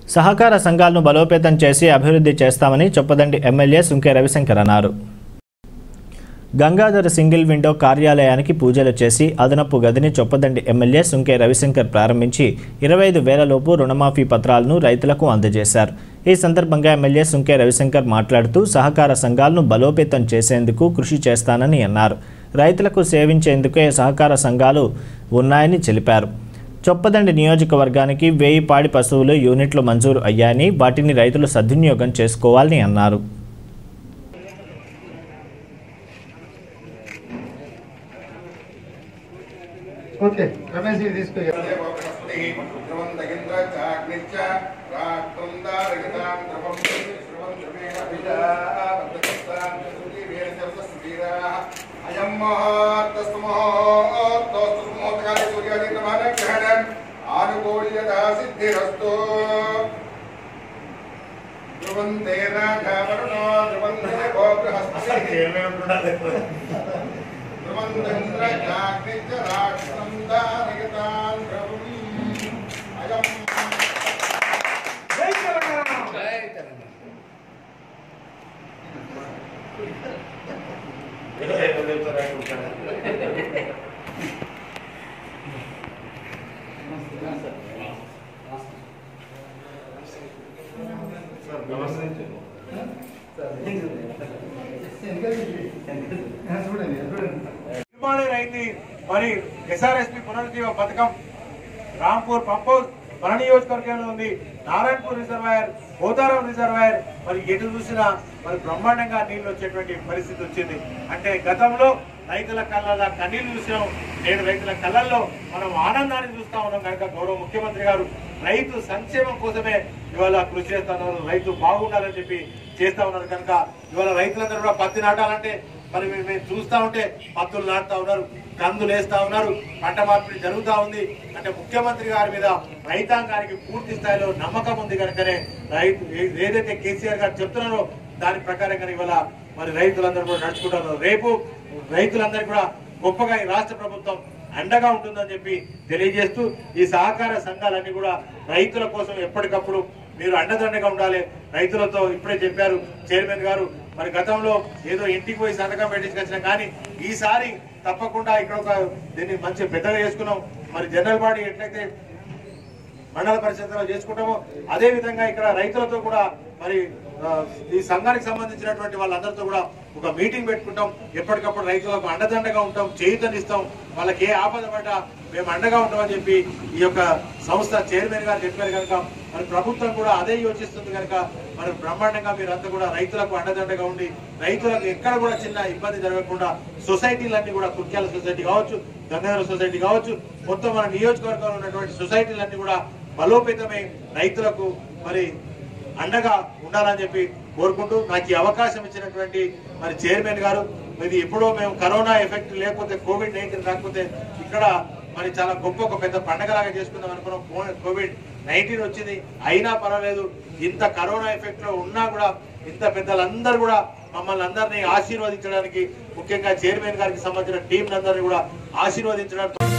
సహకార సంఘాలను బలోపేతం చేసి అభివృద్ధి చేస్తామని చొప్పదండి ఎమ్మెల్యే సుంకే రవిశంకర్ అన్నారు గంగాధర సింగిల్ విండో కార్యాలయానికి పూజలు చేసి అదనపు గదిని చొప్పదండి ఎమ్మెల్యే సుంకే రవిశంకర్ ప్రారంభించి ఇరవై ఐదు వేలలోపు రుణమాఫీ పత్రాలను రైతులకు అందజేశారు ఈ సందర్భంగా ఎమ్మెల్యే సుంకే రవిశంకర్ మాట్లాడుతూ సహకార సంఘాలను బలోపేతం చేసేందుకు కృషి చేస్తానని అన్నారు రైతులకు సేవించేందుకే సహకార సంఘాలు ఉన్నాయని తెలిపారు చొప్పదండి నియోజకవర్గానికి వెయ్యి పాడి పశువులు యూనిట్లు మంజూరు అయ్యాయని వాటిని రైతులు సద్వినియోగం చేసుకోవాలని అన్నారు ఓకే రమేష్ ఇది తీసుకో అయం మహాత్తస్తమోత్తకాలే సూర్యాది ప్రమాణ గ్రహణం ఆనుకూల్యత సిద్ధిరస్తు ధ్రువంతే రాఘవరుణో ధ్రువంతే గో బృహస్పతి ధ్రువంధ్రాగ్నిజరాక్షం దారయతాన్ ప్రభుం అయం చూడండి చూడండి నిర్మాణ రైతు మరి ఎస్ఆర్ఎస్పి పునరుజ్జీవ పథకం రాంపూర్ పంప్ హౌస్ మన నియోజకవర్గంలో ఉంది నారాయణపూర్ రిజర్వాయర్ పోతారం రిజర్వాయర్ మరి ఎటు చూసినా మరి బ్రహ్మాండంగా నీళ్లు వచ్చేటువంటి పరిస్థితి వచ్చింది అంటే గతంలో రైతుల కళ్ళల్లో కన్నీళ్లు చూసినాం నేడు రైతుల కళ్ళల్లో మనం ఆనందాన్ని చూస్తా ఉన్నాం కనుక గౌరవ ముఖ్యమంత్రి గారు రైతు సంక్షేమం కోసమే ఇవాళ కృషి చేస్తా ఉన్నారు రైతు బాగుండాలని చెప్పి చేస్తా ఉన్నారు కనుక ఇవాళ రైతులందరూ కూడా పత్తి నాటాలంటే మరి మేము మేము చూస్తా ఉంటే పత్తులు నాటుతా ఉన్నారు కందులు వేస్తా ఉన్నారు పంట మార్పిడి జరుగుతా ఉంది అంటే ముఖ్యమంత్రి గారి మీద రైతాంగానికి పూర్తి స్థాయిలో నమ్మకం ఉంది కనుకనే రైతు ఏ- ఏదైతే కేసీఆర్ గారు చెప్తున్నారో దాని ప్రకారంగా ఇవాళ మరి రైతులందరూ కూడా నడుచుకుంటున్నారు రేపు రైతులందరికీ కూడా గొప్పగా ఈ రాష్ట్ర ప్రభుత్వం అండగా ఉంటుందని చెప్పి తెలియజేస్తూ ఈ సహకార సంఘాలన్నీ కూడా రైతుల కోసం ఎప్పటికప్పుడు మీరు అండదండగా ఉండాలి రైతులతో ఇప్పుడే చెప్పారు చైర్మన్ గారు మరి గతంలో ఏదో ఇంటికి పోయి సంతకం పెట్టించుకొచ్చినాం కానీ ఈసారి తప్పకుండా ఇక్కడ ఒక దీన్ని మంచి పెద్దగా చేసుకున్నాం మరి జనరల్ బాడీ ఎట్లయితే మండల పరిషత్లో చేసుకుంటామో అదే విధంగా ఇక్కడ రైతులతో కూడా మరి ఆ, ఈ సంఘానికి సంబంధించినటువంటి వాళ్ళందరితో కూడా ఒక మీటింగ్ పెట్టుకుంటాం ఎప్పటికప్పుడు రైతులకు అండదండగా ఉంటాం చేయుతనిస్తాం వాళ్ళకి ఏ ఆపద పడ్డా మేము అండగా ఉంటామని చెప్పి ఈ యొక్క సంస్థ చైర్మన్ గారు చెప్పారు కనుక మరి ప్రభుత్వం కూడా అదే యోచిస్తుంది కనుక మరి బ్రహ్మాండంగా మీరంతా కూడా రైతులకు అండదండగా ఉండి రైతులకు ఎక్కడ కూడా చిన్న ఇబ్బంది జరగకుండా సొసైటీలన్నీ కూడా కుర్క్యాల సొసైటీ కావచ్చు గంగాధర సొసైటీ కావచ్చు మొత్తం మన నియోజకవర్గంలో ఉన్నటువంటి సొసైటీలన్నీ కూడా బలోపేతమై రైతులకు మరి అండగా ఉండాలని చెప్పి కోరుకుంటూ నాకు ఈ అవకాశం ఇచ్చినటువంటి మరి చైర్మన్ గారు ఇది ఎప్పుడో మేము కరోనా ఎఫెక్ట్ లేకపోతే కోవిడ్ నైన్టీన్ రాకపోతే ఇక్కడ మరి చాలా గొప్ప ఒక పెద్ద పండగలాగా చేసుకుందాం అనుకున్నాం కో- కోవిడ్ నైన్టీన్ వచ్చింది అయినా పర్వాలేదు ఇంత కరోనా ఎఫెక్ట్ లో ఉన్నా కూడా ఇంత పెద్దలందరూ కూడా మమ్మల్ని అందరినీ ఆశీర్వదించడానికి ముఖ్యంగా చైర్మన్ గారికి సంబంధించిన టీం అందరినీ కూడా ఆశీర్వదించడానికి